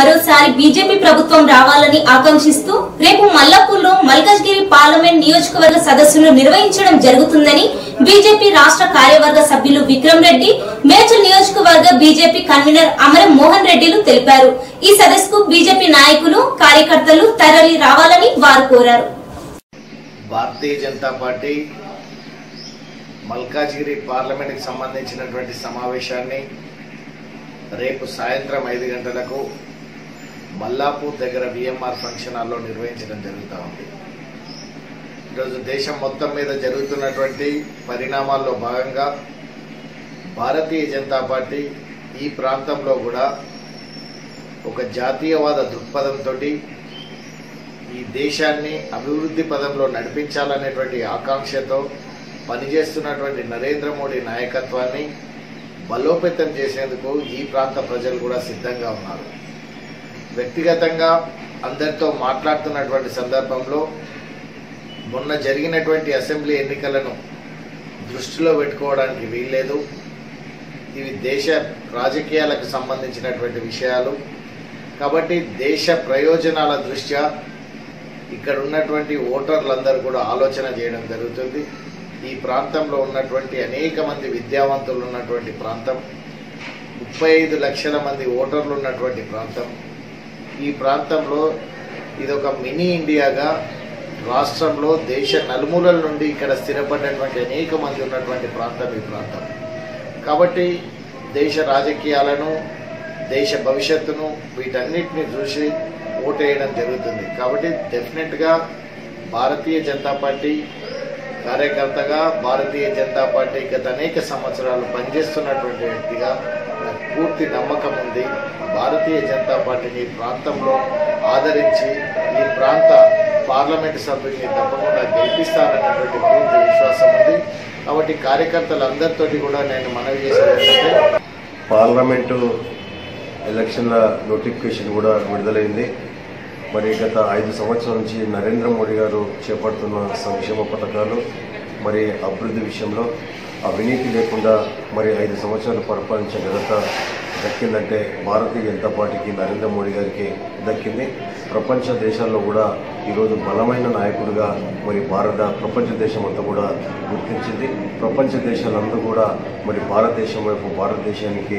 మరోసారి బీజేపీ ప్రభుత్వం రావాలని ఆకాంక్షిస్తూ రేపు మల్లాపూర్లో మల్కజ్గిరి పార్లమెంట్ నియోజకవర్గ సదస్సును నిర్వహించడం జరుగుతుందని బీజేపీ రాష్ట్ర కార్యవర్గ సభ్యులు విక్రమ్ రెడ్డి మేడ్చల్ నియోజకవర్గ బీజేపీ కన్వీనర్ అమరం మోహన్ రెడ్డిలు తెలిపారు ఈ సదస్సుకు బీజేపీ నాయకులు కార్యకర్తలు తరలి రావాలని వారు కోరారు భారతీయ జనతా పార్టీ మల్కాజ్గిరి పార్లమెంట్కి సంబంధించినటువంటి సమావేశాన్ని రేపు సాయంత్రం ఐదు గంటలకు మల్లాపూర్ దగ్గర విఎంఆర్ ఫంక్షన్ హాల్లో నిర్వహించడం జరుగుతూ ఉంది ఈరోజు దేశం మొత్తం మీద జరుగుతున్నటువంటి పరిణామాల్లో భాగంగా భారతీయ జనతా పార్టీ ఈ ప్రాంతంలో కూడా ఒక జాతీయవాద దృక్పథంతో ఈ దేశాన్ని అభివృద్ధి పదంలో నడిపించాలనేటువంటి ఆకాంక్షతో పనిచేస్తున్నటువంటి నరేంద్ర మోడీ నాయకత్వాన్ని బలోపేతం చేసేందుకు ఈ ప్రాంత ప్రజలు కూడా సిద్ధంగా ఉన్నారు వ్యక్తిగతంగా అందరితో మాట్లాడుతున్నటువంటి సందర్భంలో మొన్న జరిగినటువంటి అసెంబ్లీ ఎన్నికలను దృష్టిలో పెట్టుకోవడానికి వీల్లేదు ఇవి దేశ రాజకీయాలకు సంబంధించినటువంటి విషయాలు కాబట్టి దేశ ప్రయోజనాల దృష్ట్యా ఇక్కడ ఉన్నటువంటి ఓటర్లందరూ కూడా ఆలోచన చేయడం జరుగుతుంది ఈ ప్రాంతంలో ఉన్నటువంటి అనేక మంది విద్యావంతులు ఉన్నటువంటి ప్రాంతం ముప్పై ఐదు లక్షల మంది ఓటర్లు ఉన్నటువంటి ప్రాంతం ఈ ప్రాంతంలో ఇది ఒక మినీ ఇండియాగా రాష్ట్రంలో దేశ నలుమూలల నుండి ఇక్కడ స్థిరపడినటువంటి అనేక మంది ఉన్నటువంటి ప్రాంతం ఈ ప్రాంతం కాబట్టి దేశ రాజకీయాలను దేశ భవిష్యత్తును వీటన్నిటిని చూసి ఓటేయడం జరుగుతుంది కాబట్టి డెఫినెట్గా భారతీయ జనతా పార్టీ కార్యకర్తగా భారతీయ జనతా పార్టీ గత అనేక సంవత్సరాలు పనిచేస్తున్నటువంటి వ్యక్తిగా నాకు పూర్తి నమ్మకం ఉంది భారతీయ జనతా పార్టీని ఈ ప్రాంతంలో ఆదరించి ఈ ప్రాంత పార్లమెంట్ సభ్యుల్ని తప్పకుండా గెలిపిస్తానన్నటువంటి పూర్తి విశ్వాసం ఉంది కాబట్టి కార్యకర్తలందరితోటి కూడా నేను మనవి చేసేది ఏంటంటే పార్లమెంటు ఎలక్షన్ల నోటిఫికేషన్ కూడా విడుదలైంది మరి గత ఐదు సంవత్సరాల నుంచి నరేంద్ర మోడీ గారు చేపడుతున్న సంక్షేమ పథకాలు మరి అభివృద్ధి విషయంలో అవినీతి లేకుండా మరి ఐదు సంవత్సరాలు పరిపాలించిన ఘనత దక్కిందంటే భారతీయ జనతా పార్టీకి నరేంద్ర మోడీ గారికి దక్కింది ప్రపంచ దేశాల్లో కూడా ఈరోజు బలమైన నాయకుడిగా మరి భారత ప్రపంచ దేశం అంతా కూడా గుర్తించింది ప్రపంచ దేశాలందరూ కూడా మరి భారతదేశం వైపు భారతదేశానికి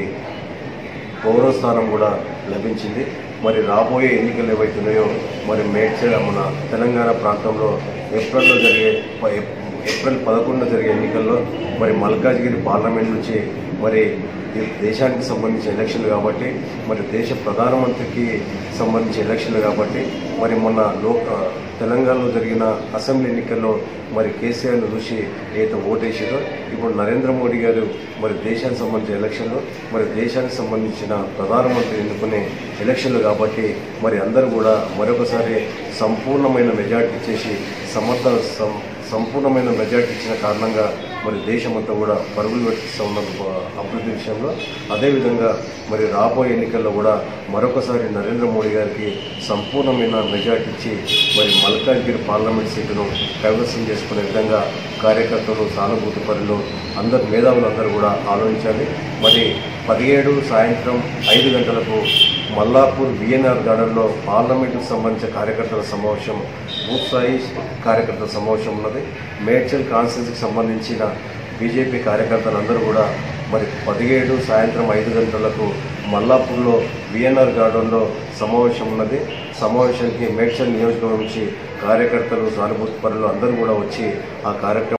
గౌరవ స్థానం కూడా లభించింది మరి రాబోయే ఎన్నికలు ఏవైతున్నాయో మరి మేడ్చల్ మన తెలంగాణ ప్రాంతంలో ఏప్రిల్లో జరిగే ప- ఏప్- ఏప్రిల్ పదకొండున జరిగే ఎన్నికల్లో మరి మల్కాజ్గిరి పార్లమెంట్ నుంచి మరి ఈ దేశానికి సంబంధించిన ఎలక్షన్లు కాబట్టి మరి దేశ ప్రధానమంత్రికి సంబంధించిన ఎలక్షన్లు కాబట్టి మరి మొన్న లోక తెలంగాణలో జరిగిన అసెంబ్లీ ఎన్నికల్లో మరి కేసీఆర్ను చూసి ఏదైతే ఓటేసారో ఇప్పుడు నరేంద్ర మోడీ గారు మరి దేశానికి సంబంధించిన ఎలక్షన్లు మరి దేశానికి సంబంధించిన ప్రధానమంత్రి ఎన్నుకునే ఎలక్షన్లు కాబట్టి మరి అందరూ కూడా మరొకసారి సంపూర్ణమైన మెజార్టీ ఇచ్చేసి సమర్థ సం- సంపూర్ణమైన మెజార్టీ ఇచ్చిన కారణంగా మరి దేశమంతా కూడా పరుగులు పెట్టిస్తూ ఉన్న అభివృద్ధి విషయంలో అదేవిధంగా మరి రాబోయే ఎన్నికల్లో కూడా మరొకసారి నరేంద్ర మోడీ గారికి సంపూర్ణమైన మెజార్టీ ఇచ్చి మరి మల్కాజ్గిరి పార్లమెంట్ సీటును కైవసం చేసుకునే విధంగా కార్యకర్తలు సానుభూతి పరులు అందరు మేధావులు అందరూ కూడా ఆలోచించాలి మరి పదిహేడు సాయంత్రం ఐదు గంటలకు మల్లాపూర్ విఎన్ఆర్ గార్డెన్లో పార్లమెంటుకు సంబంధించిన కార్యకర్తల సమావేశం బూత్ స్థాయి కార్యకర్తల సమావేశం ఉన్నది మేడ్చల్ కాన్స్టిట్యూన్సీకి సంబంధించిన బీజేపీ కార్యకర్తలందరూ కూడా మరి పదిహేడు సాయంత్రం ఐదు గంటలకు మల్లాపూర్లో విఎన్ఆర్ గార్డెన్లో సమావేశం ఉన్నది సమావేశానికి మేడ్చల్ నియోజకవర్గం నుంచి కార్యకర్తలు సానుభూతి పరులు అందరూ కూడా వచ్చి ఆ కార్యక్రమం